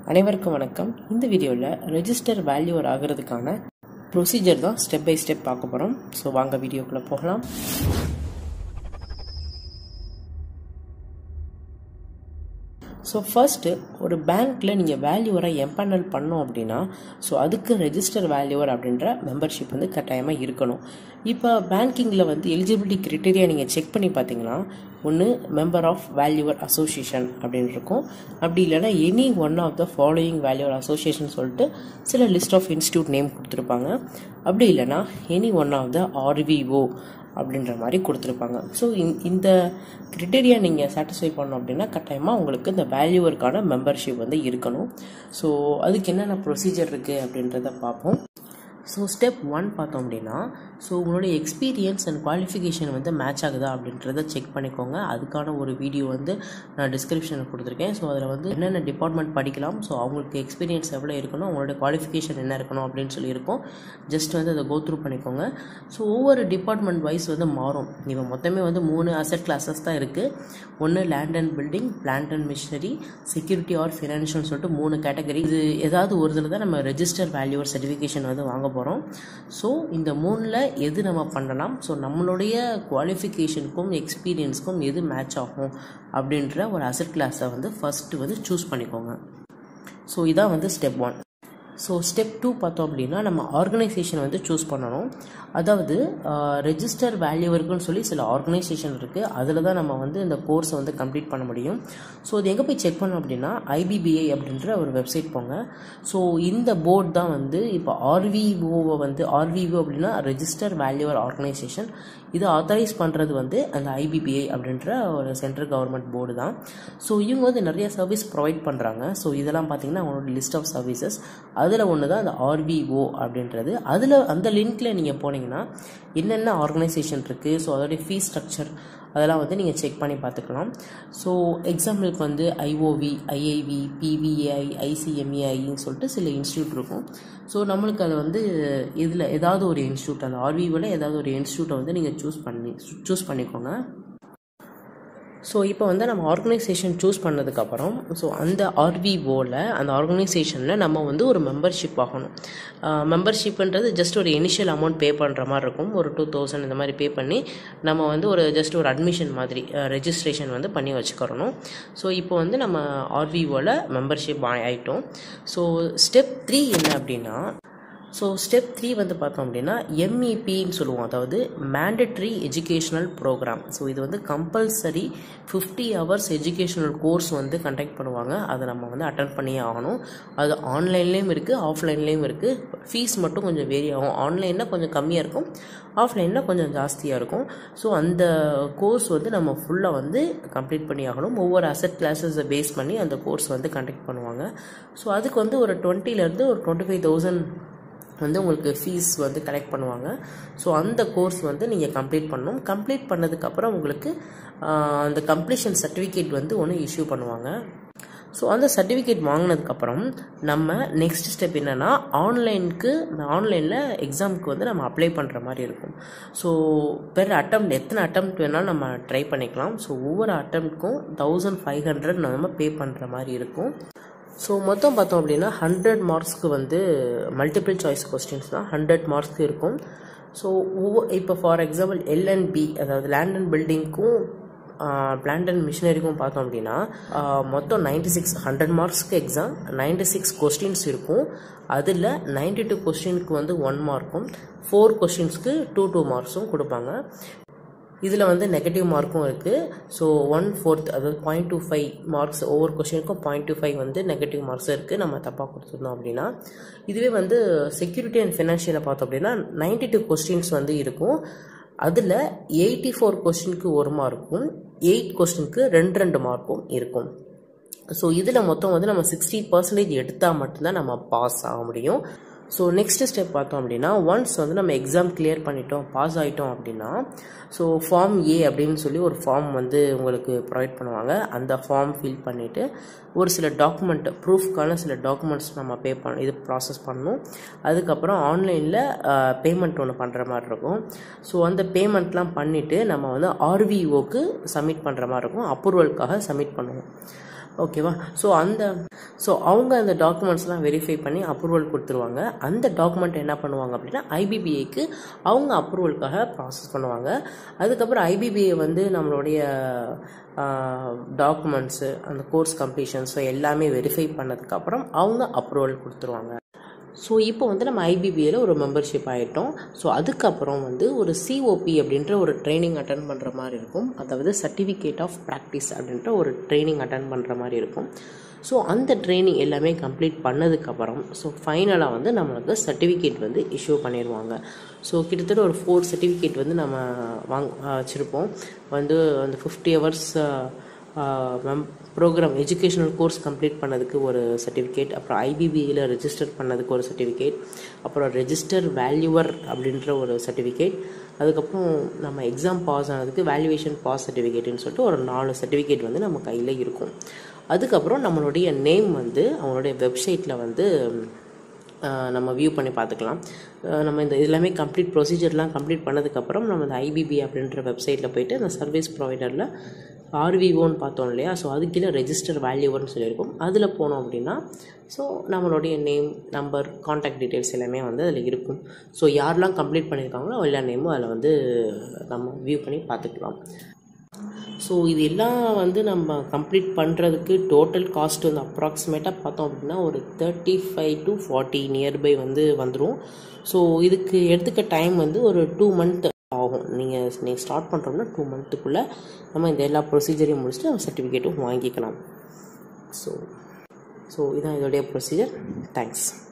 அனைவருக்கும் வணக்கம் இந்த வீடியோவில் ரெஜிஸ்டர் வேல்யூவர் ஆகிறதுக்கான ப்ரொசீஜர் தான் ஸ்டெப் பை ஸ்டெப் பார்க்க போகிறோம் ஸோ வாங்க வீடியோக்குள்ளே போகலாம் ஸோ ஃபர்ஸ்ட்டு ஒரு பேங்க்கில் நீங்கள் வேல்யூவரை எம்பேனல் பண்ணோம் அப்படின்னா ஸோ அதுக்கு ரெஜிஸ்டர் வேல்யூவர் அப்படின்ற மெம்பர்ஷிப் வந்து கட்டாயமாக இருக்கணும் இப்போ பேங்கிங்கில் வந்து எலிஜிபிலிட்டி க்ரிட்டீரியா நீங்கள் செக் பண்ணி பார்த்தீங்கன்னா ஒன்று மெம்பர் ஆஃப் வேல்யூவர் அசோசியேஷன் அப்படின்னு இருக்கும் அப்படி இல்லைன்னா any one of the following valuer association சொல்லிட்டு சில லிஸ்ட் ஆஃப் இன்ஸ்டியூட் நேம் கொடுத்துருப்பாங்க அப்படி இல்லைன்னா any one of the RVO அப்படின்ற மாதிரி கொடுத்துருப்பாங்க ஸோ இந்த க்ரிட்டேரியா நீங்கள் சாட்டிஸ்ஃபை பண்ணோம் அப்படின்னா கட்டாயமாக உங்களுக்கு இந்த வேல்யூவருக்கான மெம்பர்ஷிப் வந்து இருக்கணும் ஸோ அதுக்கு என்னென்ன ப்ரொசீஜர் இருக்குது அப்படின்றத பார்ப்போம் ஸோ ஸ்டெப் ஒன் பார்த்தோம் அப்படின்னா ஸோ உங்களுடைய எக்ஸ்பீரியன்ஸ் அண்ட் குவாலிஃபிகேஷன் வந்து மேட்ச் ஆகுதா அப்படின்றத செக் பண்ணிக்கோங்க அதுக்கான ஒரு வீடியோ வந்து நான் டிஸ்கிரிப்ஷனில் கொடுத்துருக்கேன் ஸோ அதில் வந்து என்னென்ன டிபார்ட்மெண்ட் படிக்கலாம் ஸோ அவங்களுக்கு எக்ஸ்பீரியன்ஸ் எவ்வளோ இருக்கணும் அவங்களுடைய குவாலிஃபிகேஷன் என்ன இருக்கணும் அப்படின்னு சொல்லி இருக்கும் ஜஸ்ட் வந்து அதை கோத்ரூ பண்ணிக்கோங்க ஸோ ஒவ்வொரு டிபார்ட்மெண்ட் வைஸ் வந்து மாறும் இப்போ மொத்தமே வந்து மூணு அசட் கிளாஸஸ் தான் இருக்குது ஒன்று land and building plant and machinery security or ஃபினான்ஷியல்னு சொல்லிட்டு மூணு கேட்டகரி இது ஏதாவது ஒரு இதில் தான் நம்ம ரெஜிஸ்டர் வேல்யூவர் சர்டிஃபிகேஷன் வந்து வாங்க போகிறோம் ஸோ இந்த மூணில் எது நம்ம பண்ணலாம் ஸோ நம்மளுடைய குவாலிஃபிகேஷனுக்கும் எக்ஸ்பீரியன்ஸ்க்கும் எது மேட்ச் ஆகும் அப்படின்ற ஒரு அசட் கிளாஸை வந்து ஃபஸ்ட்டு வந்து சூஸ் பண்ணிக்கோங்க ஸோ இதான் வந்து step one so step two பார்த்தோம் அப்படின்னா நம்ம ஆர்கனைசேஷன் வந்து சூஸ் பண்ணணும் அதாவது ரெஜிஸ்டர் வேல்யூவருக்குன்னு சொல்லி சில ஆர்கனைசேஷன் இருக்குது அதில் தான் நம்ம வந்து இந்த கோர்ஸை வந்து கம்ப்ளீட் பண்ண முடியும் ஸோ இது எங்கே போய் செக் பண்ணோம் அப்படின்னா ஐபிபிஐ அப்படின்ற ஒரு வெப்சைட் போங்க ஸோ இந்த போர்டு தான் வந்து இப்போ ஆர்விஓவை வந்து ஆர்விஓ அப்படின்னா ரெஜிஸ்டர் வேல்யூவர் ஆர்கனைசேஷன் இது ஆத்தரைஸ் பண்ணுறது வந்து அந்த ஐபிபிஐ அப்படின்ற ஒரு சென்ட்ரல் கவர்மெண்ட் போர்டு தான் ஸோ இவங்க வந்து நிறைய சர்வீஸ் ப்ரொவைட் பண்ணுறாங்க ஸோ இதெல்லாம் பார்த்தீங்கன்னா அவங்களோட லிஸ்ட் ஆஃப் சர்வீசஸ் அதில் ஒன்று தான் அந்த ஆர்விஓ அப்படின்றது அதில் அந்த லிங்க்கில் நீங்கள் போனீங்கன்னா என்னென்ன ஆர்கனைசேஷன் இருக்குது ஸோ அதோடைய ஃபீஸ் ஸ்ட்ரக்சர் அதெல்லாம் வந்து நீங்கள் செக் பண்ணி பார்த்துக்கலாம் ஸோ எக்ஸாம்பிளுக்கு வந்து ஐஓவி ஐஐவி பிவிஏஐ ஐசிஎம்ஏஐன்னு சொல்லிட்டு சில இன்ஸ்டியூட் இருக்கும் ஸோ நம்மளுக்கு அது வந்து இதில் ஏதாவது ஒரு இன்ஸ்டியூட் அந்த ஆர்விஓவில் ஏதாவது ஒரு இன்ஸ்டியூட்டை வந்து நீங்கள் சூஸ் பண்ணி சூஸ் பண்ணிக்கோங்க ஸோ இப்போ வந்து நம்ம ஆர்கனைசேஷன் சூஸ் பண்ணதுக்கப்புறம் ஸோ அந்த ஆர்விஓவில் அந்த ஆர்கனைசேஷனில் நம்ம வந்து ஒரு மெம்பர்ஷிப் ஆகணும் மெம்பர்ஷிப்ன்றது ஜஸ்ட் ஒரு இனிஷியல் அமௌண்ட் பே பண்ணுற மாதிரி இருக்கும் ஒரு டூ தௌசண்ட் இந்த மாதிரி பே பண்ணி நம்ம வந்து ஒரு ஜஸ்ட் ஒரு அட்மிஷன் மாதிரி ரெஜிஸ்ட்ரேஷன் வந்து பண்ணி வச்சுக்கிறணும் ஸோ இப்போ வந்து நம்ம ஆர்விஓவில் மெம்பர்ஷிப் ஆகிட்டோம் ஸோ ஸ்டெப் த்ரீ என்ன அப்படின்னா ஸோ ஸ்டெப் த்ரீ வந்து பார்த்தோம் அப்படின்னா எம்இபின்னு சொல்லுவோம் அதாவது மேண்டட்ரி எஜுகேஷ்னல் ப்ரோக்ராம் ஸோ இது வந்து compulsory fifty hours educational course வந்து கண்டக்ட் பண்ணுவாங்க அதை நம்ம வந்து அட்டன் பண்ணியே ஆகணும் அது ஆன்லைன்லேயும் இருக்குது ஆஃப்லைன்லேயும் இருக்குது ஃபீஸ் மட்டும் கொஞ்சம் வேரி ஆகும் ஆன்லைனில் கொஞ்சம் கம்மியாக இருக்கும் ஆஃப்லைனில் கொஞ்சம் ஜாஸ்தியாக இருக்கும் ஸோ அந்த கோர்ஸ் வந்து நம்ம ஃபுல்லாக வந்து கம்ப்ளீட் பண்ணி ஆகணும் ஒவ்வொரு அசட் கிளாஸஸை பேஸ் பண்ணி அந்த கோர்ஸ் வந்து கண்டக்ட் பண்ணுவாங்க ஸோ அதுக்கு வந்து ஒரு டுவெண்ட்டிலேருந்து ஒரு டுவெண்ட்டி ஃபைவ் தௌசண்ட் வந்து உங்களுக்கு ஃபீஸ் வந்து கலெக்ட் பண்ணுவாங்க ஸோ அந்த கோர்ஸ் வந்து நீங்கள் கம்ப்ளீட் பண்ணணும் கம்ப்ளீட் பண்ணதுக்கப்புறம் உங்களுக்கு அந்த கம்ப்ளீஷன் சர்டிஃபிகேட் வந்து ஒன்று இஷ்யூ பண்ணுவாங்க ஸோ அந்த சர்டிஃபிகேட் வாங்கினதுக்கப்புறம் நம்ம நெக்ஸ்ட் ஸ்டெப் என்னென்னா ஆன்லைனுக்கு ஆன்லைனில் எக்ஸாமுக்கு வந்து நம்ம அப்ளை பண்ணுற மாதிரி இருக்கும் ஸோ பெர் அட்டம் எத்தனை அட்டம் வேணாலும் நம்ம ட்ரை பண்ணிக்கலாம் ஸோ ஒவ்வொரு அட்டம்ப்ட்க்கும் தௌசண்ட் ஃபைவ் ஹண்ட்ரட் நம்ம பே பண்ணுற மாதிரி இருக்கும் ஸோ மொத்தம் பார்த்தோம் அப்படின்னா ஹண்ட்ரட் மார்க்ஸ்க்கு வந்து மல்டிபிள் சாய்ஸ் கொஸ்டின்ஸ் தான் ஹண்ட்ரட் மார்க்ஸ்க்கு இருக்கும் ஸோ ஒவ்வொரு இப்போ ஃபார் எக்ஸாம்பிள் எல்என்பி அதாவது லேண்ட் அண்ட் பில்டிங்க்கும் பிளான்ட் அண்ட் மிஷினரிக்கும் பார்த்தோம் அப்படின்னா மொத்தம் நைன்டி சிக்ஸ் ஹண்ட்ரட் மார்க்ஸ்க்கு எக்ஸாம் நைன்டி சிக்ஸ் கொஸ்டின்ஸ் இருக்கும் அதில் நைன்டி டூ கொஸ்டினுக்கு வந்து ஒன் மார்க்கும் ஃபோர் கொஸ்டின்ஸ்க்கு டூ டூ மார்க்ஸும் கொடுப்பாங்க இதில் வந்து நெகட்டிவ் மார்க்கும் இருக்குது ஸோ ஒன் ஃபோர்த் அதாவது பாயிண்ட் டூ ஃபைவ் மார்க்ஸ் ஒவ்வொரு கொஷினுக்கும் பாயிண்ட் டூ ஃபைவ் வந்து நெகட்டிவ் மார்க்ஸ் இருக்குது நம்ம தப்பாக கொடுத்துருந்தோம் அப்படின்னா இதுவே வந்து செக்யூரிட்டி அண்ட் ஃபினான்ஷியலை பார்த்தோம் அப்படின்னா நைன்டி டூ கொஸ்டின்ஸ் வந்து இருக்கும் அதில் எயிட்டி ஃபோர் கொஸ்டினுக்கு ஒரு மார்க்கும் எயிட் கொஸ்டினுக்கு ரெண்டு ரெண்டு மார்க்கும் இருக்கும் ஸோ இதில் மொத்தம் வந்து நம்ம சிக்ஸ்டி பர்சன்டேஜ் எடுத்தால் மட்டும்தான் நம்ம பாஸ் ஆக முடியும் ஸோ நெக்ஸ்ட் ஸ்டெப் பார்த்தோம் அப்படின்னா ஒன்ஸ் வந்து நம்ம எக்ஸாம் கிளியர் பண்ணிட்டோம் பாஸ் ஆகிட்டோம் அப்படின்னா ஸோ ஃபார்ம் ஏ அப்படின்னு சொல்லி ஒரு ஃபார்ம் வந்து உங்களுக்கு ப்ரொவைட் பண்ணுவாங்க அந்த ஃபார்ம் ஃபில் பண்ணிவிட்டு ஒரு சில டாக்குமெண்ட் ப்ரூஃப்க்கான சில டாக்குமெண்ட்ஸ் நம்ம பே பண்ண இது ப்ராசஸ் பண்ணணும் அதுக்கப்புறம் ஆன்லைனில் பேமெண்ட் ஒன்று பண்ணுற மாதிரி இருக்கும் ஸோ அந்த பேமெண்ட்லாம் பண்ணிவிட்டு நம்ம வந்து ஆர்விஓக்கு சப்மிட் பண்ணுற மாதிரி இருக்கும் அப்ரூவலுக்காக சப்மிட் பண்ணுவோம் ஓகேவா ஸோ அந்த ஸோ அவங்க அந்த டாக்குமெண்ட்ஸ்லாம் வெரிஃபை பண்ணி அப்ரூவல் கொடுத்துருவாங்க அந்த டாக்குமெண்ட் என்ன பண்ணுவாங்க அப்படின்னா ஐபிபிஐக்கு அவங்க அப்ரூவலுக்காக ப்ராசஸ் பண்ணுவாங்க அதுக்கப்புறம் ஐபிபிஐ வந்து நம்மளுடைய டாக்குமெண்ட்ஸு அந்த கோர்ஸ் கம்ப்ளீஷன்ஸோ எல்லாமே வெரிஃபை பண்ணதுக்கப்புறம் அவங்க அப்ரூவல் கொடுத்துருவாங்க ஸோ இப்போ வந்து நம்ம ஐபிபியில் ஒரு மெம்பர்ஷிப் ஆகிட்டோம் ஸோ அதுக்கப்புறம் வந்து ஒரு சிஓபி அப்படின்ற ஒரு ட்ரைனிங் அட்டன் பண்ணுற மாதிரி இருக்கும் அதாவது சர்டிஃபிகேட் ஆஃப் ப்ராக்டிஸ் அப்படின்ற ஒரு ட்ரைனிங் அட்டன் பண்ணுற மாதிரி இருக்கும் ஸோ அந்த ட்ரைனிங் எல்லாமே கம்ப்ளீட் பண்ணதுக்கப்புறம் ஸோ ஃபைனலாக வந்து நம்மளுக்கு சர்டிஃபிகேட் வந்து இஷ்யூ பண்ணிடுவாங்க ஸோ கிட்டத்தட்ட ஒரு ஃபோர் சர்டிஃபிகேட் வந்து நம்ம வாங் வச்சுருப்போம் வந்து அந்த ஃபிஃப்டி ஹவர்ஸ் மெம் ப்ரோக்ராம் எஜுகேஷனல் கோர்ஸ் கம்ப்ளீட் பண்ணதுக்கு ஒரு சர்டிஃபிகேட் அப்புறம் ஐபிபியில் ரெஜிஸ்டர் பண்ணதுக்கு ஒரு சர்டிஃபிகேட் அப்புறம் ரெஜிஸ்டர் வேல்யூவர் அப்படின்ற ஒரு சர்டிஃபிகேட் அதுக்கப்புறம் நம்ம எக்ஸாம் பாஸ் ஆனதுக்கு வேல்யூவேஷன் பாஸ் சர்டிஃபிகேட்னு சொல்லிட்டு ஒரு நாலு சர்டிஃபிகேட் வந்து நம்ம கையில் இருக்கும் அதுக்கப்புறம் நம்மளுடைய நேம் வந்து அவங்களுடைய வெப்சைட்டில் வந்து நம்ம வியூ பண்ணி பார்த்துக்கலாம் நம்ம இந்த எல்லாமே கம்ப்ளீட் ப்ரொசீஜர்லாம் கம்ப்ளீட் பண்ணதுக்கப்புறம் நம்ம இந்த ஐபிபி அப்படின்ற வெப்சைட்டில் போயிட்டு அந்த சர்வீஸ் ப்ரொவைடரில் ஆர்விஓன்னு பார்த்தோம் இல்லையா ஸோ அது கீழே ரெஜிஸ்டர் வேல்யூவர்னு சொல்லியிருக்கோம் அதில் போனோம் அப்படின்னா ஸோ நம்மளுடைய நேம் நம்பர் காண்டாக்ட் டீட்டெயில்ஸ் எல்லாமே வந்து அதில் இருக்கும் ஸோ யாரெல்லாம் கம்ப்ளீட் பண்ணியிருக்காங்களோ எல்லா நேமும் அதில் வந்து நம்ம வியூ பண்ணி பார்த்துக்கலாம் ஸோ இது எல்லாம் வந்து நம்ம கம்ப்ளீட் பண்ணுறதுக்கு டோட்டல் காஸ்ட் வந்து அப்ராக்சிமேட்டாக பார்த்தோம் அப்படின்னா ஒரு thirty five to forty nearby வந்து வந்துடும் ஸோ இதுக்கு எடுத்துக்க டைம் வந்து ஒரு டூ மந்த் ஆகும் நீங்கள் நீங்கள் ஸ்டார்ட் பண்ணுறோம்னா டூ மந்த்துக்குள்ளே நம்ம இந்த எல்லா ப்ரொசீஜரையும் முடிச்சுட்டு நம்ம சர்டிஃபிகேட்டும் வாங்கிக்கலாம் ஸோ ஸோ இதான் இதோடைய ப்ரொசீஜர் தேங்க்ஸ்